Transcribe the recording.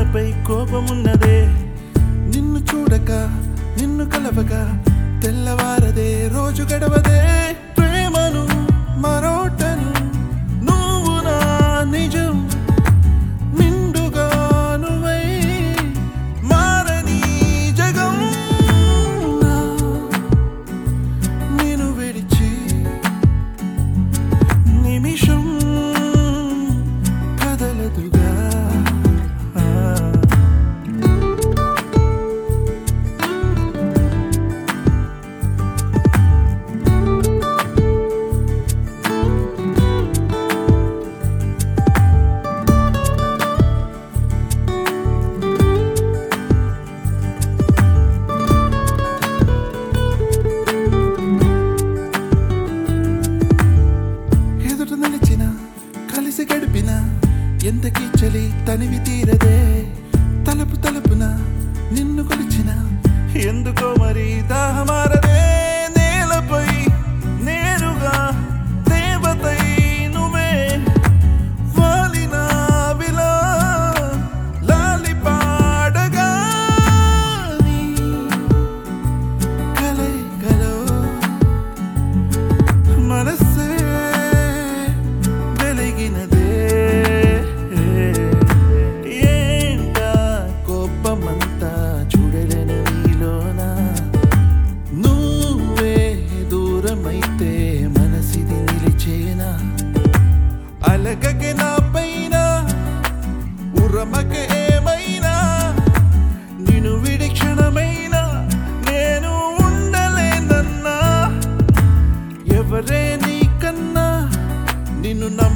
నాపై కోపమున్నదే నిన్ను చూడక నిన్ను కలవక తెల్లవారదే రోజు గడవదే ప్రేమను మరోటను నువ్వు నా నిజం నిండుగా నువ్వై మారని జగం నా నేను విడిచి నిమిషం కదలదుగా ఎదుట నిలిచిన కలిసి గడిపిన ఎంతకీ చలి తనివి తీరదే తలుపు తలుపున నిన్ను కొలిచిన ఎందుకో మరి దాహమారదే నేలపై నేరుగా దేవతై నువ్వే వాలిన విలా లాలి పాడగా నీ కలైకలో మనసే వెలిగినదే ఏంటా కోపమంతా చూడలేను నీలోన నువ్వే దూరమైతే మనసిది నిలిచేనా అలగకి నా పైన ఉరమకి ఏమైనా నిన్ను విడి క్షణమైనా నేను ఉండలేనన్నా ఎవరే నీకన్నా నిన్ను నమ్మ